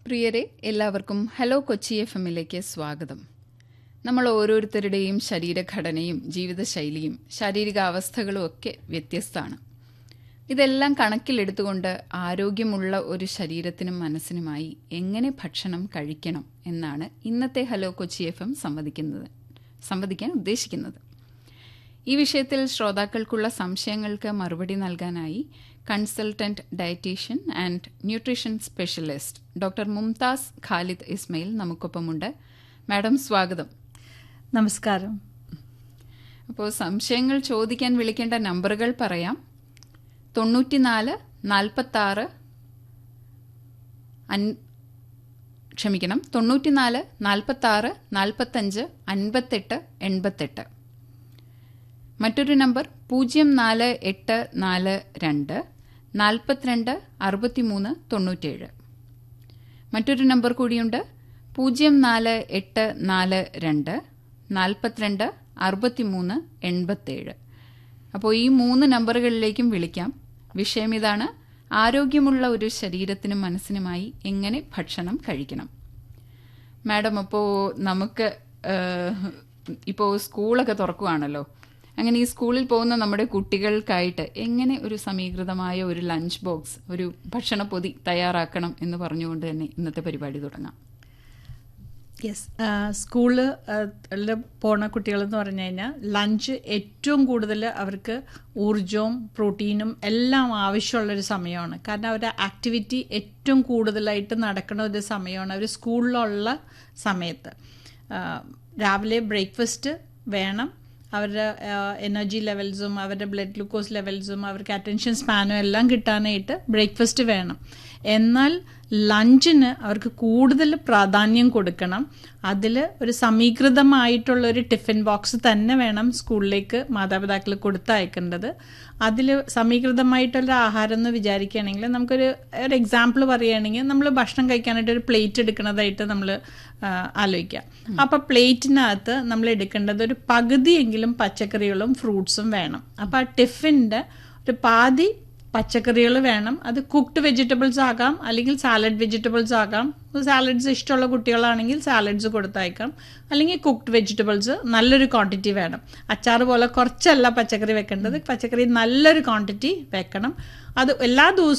പ്രിയരെ എല്ലാവർക്കും hello Kochi F എമ്മിലേക്ക് സ്വാഗതം നമ്മൾ ഓരോരുത്തരുടെയും ശരീരഘടനയും ജീവിതശൈലിയും ശാരീരികാവസ്ഥകളും ഒക്കെ വ്യത്യസ്തമാണ് ഇതെല്ലാം കണക്കിലെടുത്തുകൊണ്ട് ആരോഗ്യമുള്ള ഒരു ശരീരത്തിനും മനസ്സിനുമായി എങ്ങനെ ഭക്ഷണം കഴിക്കണം എന്നാണ് ഇന്നത്തെ ഹലോ കൊച്ചി എഫ് എം സംവദിക്കുന്നത് സംവദിക്കാൻ ഉദ്ദേശിക്കുന്നത് ഈ വിഷയത്തിൽ ശ്രോതാക്കൾക്കുള്ള സംശയങ്ങൾക്ക് മറുപടി നൽകാനായി consultant dietitian and nutrition specialist doctor Mumtaz Khalid Ismail നമുക്കൊപ്പമുണ്ട് മാഡം സ്വാഗതം നമസ്കാരം അപ്പോൾ സംശയങ്ങൾ ചോദിക്കാൻ വിളിക്കേണ്ട നമ്പറുകൾ പറയാം തൊണ്ണൂറ്റിനാല് നാൽപ്പത്താറ് അൻ ക്ഷമിക്കണം തൊണ്ണൂറ്റിനാല് നാൽപ്പത്താറ് നാൽപ്പത്തഞ്ച് അൻപത്തെട്ട് എൺപത്തെട്ട് മറ്റൊരു നമ്പർ പൂജ്യം നാല് എട്ട് നാല് രണ്ട് നാൽപ്പത്തിരണ്ട് അറുപത്തിമൂന്ന് തൊണ്ണൂറ്റേഴ് മറ്റൊരു നമ്പർ കൂടിയുണ്ട് പൂജ്യം നാല് എട്ട് നാല് രണ്ട് നാൽപ്പത്തിരണ്ട് അറുപത്തിമൂന്ന് എൺപത്തേഴ് അപ്പോൾ ഈ മൂന്ന് നമ്പറുകളിലേക്കും വിളിക്കാം വിഷയം ഇതാണ് ആരോഗ്യമുള്ള ഒരു ശരീരത്തിനും മനസ്സിനുമായി എങ്ങനെ ഭക്ഷണം കഴിക്കണം മാഡം അപ്പോൾ നമുക്ക് ഇപ്പോൾ സ്കൂളൊക്കെ തുറക്കുവാണല്ലോ അങ്ങനെ ഈ സ്കൂളിൽ പോകുന്ന നമ്മുടെ കുട്ടികൾക്കായിട്ട് എങ്ങനെ ഒരു സമീകൃതമായ ഒരു ലഞ്ച് ബോക്സ് ഒരു ഭക്ഷണപ്പൊതി തയ്യാറാക്കണം എന്ന് പറഞ്ഞുകൊണ്ട് തന്നെ ഇന്നത്തെ പരിപാടി തുടങ്ങാം യെസ് സ്കൂളിൽ പോണ കുട്ടികളെന്ന് പറഞ്ഞു കഴിഞ്ഞാൽ ലഞ്ച് ഏറ്റവും കൂടുതൽ അവർക്ക് ഊർജവും പ്രോട്ടീനും എല്ലാം ആവശ്യമുള്ളൊരു സമയമാണ് കാരണം അവരുടെ ആക്ടിവിറ്റി ഏറ്റവും കൂടുതലായിട്ട് നടക്കുന്ന ഒരു സമയമാണ് അവർ സ്കൂളിലുള്ള സമയത്ത് രാവിലെ ബ്രേക്ക്ഫാസ്റ്റ് വേണം അവരുടെ എനർജി ലെവൽസും അവരുടെ ബ്ലഡ് ഗ്ലൂക്കോസ് ലെവൽസും അവർക്ക് അറ്റൻഷൻ സ്പാനും എല്ലാം കിട്ടാനായിട്ട് ബ്രേക്ക്ഫാസ്റ്റ് വേണം എന്നാൽ ലഞ്ചിന് അവർക്ക് കൂടുതൽ പ്രാധാന്യം കൊടുക്കണം അതിൽ ഒരു സമീകൃതമായിട്ടുള്ള ഒരു ടിഫിൻ ബോക്സ് തന്നെ വേണം സ്കൂളിലേക്ക് മാതാപിതാക്കൾ കൊടുത്തയക്കേണ്ടത് അതിൽ സമീകൃതമായിട്ടുള്ള ആഹാരം എന്ന് വിചാരിക്കുകയാണെങ്കിൽ നമുക്കൊരു ഒരു എക്സാമ്പിൾ പറയുകയാണെങ്കിൽ നമ്മൾ ഭക്ഷണം കഴിക്കാനായിട്ട് ഒരു പ്ലേറ്റ് എടുക്കുന്നതായിട്ട് നമ്മൾ ആലോചിക്കാം അപ്പോൾ പ്ലേറ്റിനകത്ത് നമ്മൾ എടുക്കേണ്ടത് ഒരു പകുതിയെങ്കിലും പച്ചക്കറികളും ഫ്രൂട്ട്സും വേണം അപ്പോൾ ആ ടിഫിൻ്റെ ഒരു പാതി പച്ചക്കറികൾ വേണം അത് കുക്ക്ഡ് വെജിറ്റബിൾസ് ആകാം അല്ലെങ്കിൽ സാലഡ് വെജിറ്റബിൾസ് ആകാം സാലഡ്സ് ഇഷ്ടമുള്ള കുട്ടികളാണെങ്കിൽ സാലഡ്സ് കൊടുത്തയക്കാം അല്ലെങ്കിൽ കുക്ക്ഡ് വെജിറ്റബിൾസ് നല്ലൊരു ക്വാണ്ടിറ്റി വേണം അച്ചാർ പോലെ കുറച്ചല്ല പച്ചക്കറി വെക്കേണ്ടത് പച്ചക്കറി നല്ലൊരു ക്വാണ്ടിറ്റി വെക്കണം അത് എല്ലാ ദിവസവും